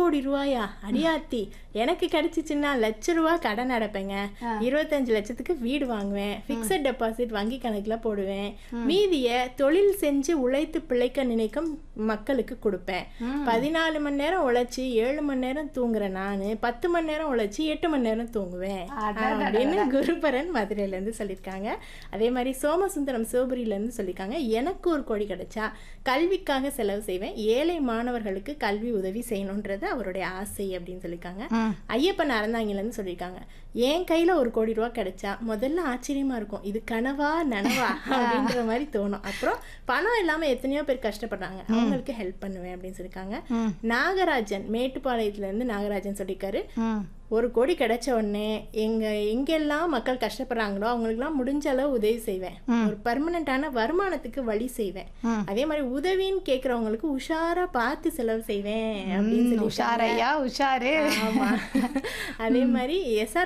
கோடி ரூபாயா அடியாத்தி எனக்கு கிடைச்சிச்சுன்னா லட்ச ரூபா கடன் அடைப்பேங்க இருபத்தஞ்சு லட்சத்துக்கு வீடு வாங்குவேன் ஃபிக்ஸட் டெபாசிட் வங்கி கணக்குல போடுவேன் மீதிய தொழில் செஞ்சு உழைத்து பிழைக்க நினைக்கும் மக்களுக்கு கொடுப்பேன் பதினாலு மணி நேரம் உழைச்சி ஏழு மணி நேரம் தூங்குற நானு பத்து மணி நேரம் உழைச்சி எட்டு மணி நேரம் தூங்குவேன் அப்படின்னு குருபரன் மதுரையில இருந்து சொல்லியிருக்காங்க அதே மாதிரி சோமசுந்தரம் சிவபுரியில இருந்து சொல்லியிருக்காங்க எனக்கு ஒரு கோடி கிடைச்சா கல்விக்காக செலவு செய்வேன் ஏழை மாணவர்களுக்கு கல்வி உதவி செய்யணுன்றது அவருடைய ஆசை அப்படின்னு சொல்லியிருக்காங்க ஐயப்பன் அறந்தாங்கில இருந்து சொல்லியிருக்காங்க என் கையில ஒரு கோடி ரூபா கிடைச்சா முதல்ல ஆச்சரியமா இருக்கும் இது கனவா நனவா அப்படின்ற மாதிரி தோணும் அப்புறம் பணம் இல்லாம எத்தனையோ பேர் கஷ்டப்படுறாங்க அவங்களுக்கு ஹெல்ப் பண்ணுவேன் அப்படின்னு சொல்லியிருக்காங்க நாகராஜன் மேட்டுப்பாளையத்துல இருந்து நாகராஜன் சொல்லியிருக்காரு ம் ஒரு கோடி கிடைச்ச உடனே எங்க எங்கெல்லாம் மக்கள் கஷ்டப்படுறாங்களோ அவங்களுக்குலாம் முடிஞ்ச அளவு உதவி செய்வேன் ஒரு பர்மனண்டான வருமானத்துக்கு வழி செய்வேன் அதே மாதிரி உதவின்னு கேக்குறவங்களுக்கு உஷாரா பார்த்து செலவு செய்வேன் அப்படின்னு சொல்லி உஷாரையா உஷாரு ஆமா அதே மாதிரி எஸ்ஆர்